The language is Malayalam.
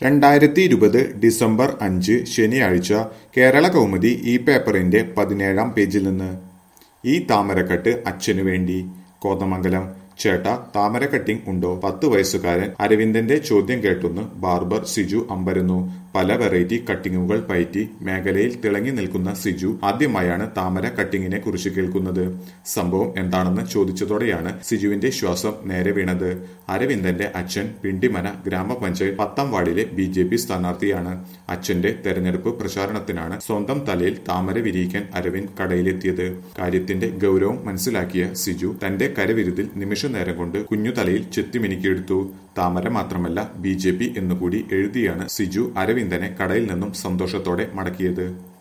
രണ്ടായിരത്തി ഇരുപത് ഡിസംബർ അഞ്ച് ശനിയാഴ്ച കേരള കൗമുദി ഈ പേപ്പറിന്റെ പതിനേഴാം പേജിൽ നിന്ന് ഈ താമരക്കട്ട് അച്ഛനു വേണ്ടി കോതമംഗലം ചേട്ടാ താമര കട്ടിംഗ് ഉണ്ടോ പത്ത് വയസ്സുകാരൻ അരവിന്ദന്റെ ചോദ്യം കേട്ടൊന്ന് ബാർബർ സിജു അമ്പരുന്നു പല വെറൈറ്റി കട്ടിങ്ങുകൾ പയറ്റി മേഖലയിൽ തിളങ്ങി നിൽക്കുന്ന സിജു ആദ്യമായാണ് താമര കട്ടിങ്ങിനെ കുറിച്ച് കേൾക്കുന്നത് സംഭവം എന്താണെന്ന് ചോദിച്ചതോടെയാണ് സിജുവിന്റെ ശ്വാസം നേരെ വീണത് അരവിന്ദന്റെ അച്ഛൻ പിണ്ടിമന ഗ്രാമപഞ്ചായത്ത് പത്താം വാർഡിലെ ബി ജെ പി സ്ഥാനാർത്ഥിയാണ് അച്ഛന്റെ തെരഞ്ഞെടുപ്പ് പ്രചാരണത്തിനാണ് സ്വന്തം തലയിൽ താമര വിരിയിക്കാൻ അരവിന്ദ് കടയിലെത്തിയത് കാര്യത്തിന്റെ ഗൗരവം മനസ്സിലാക്കിയ സിജു തന്റെ കരവിരുതിൽ നിമിഷ നേരം കൊണ്ട് കുഞ്ഞു തലയിൽ ചെത്തിമിനുക്കിയെടുത്തു താമര മാത്രമല്ല ബി ജെ പി എന്നുകൂടി എഴുതിയാണ് സിജു അരവിന്ദനെ കടയിൽ നിന്നും സന്തോഷത്തോടെ മടക്കിയത്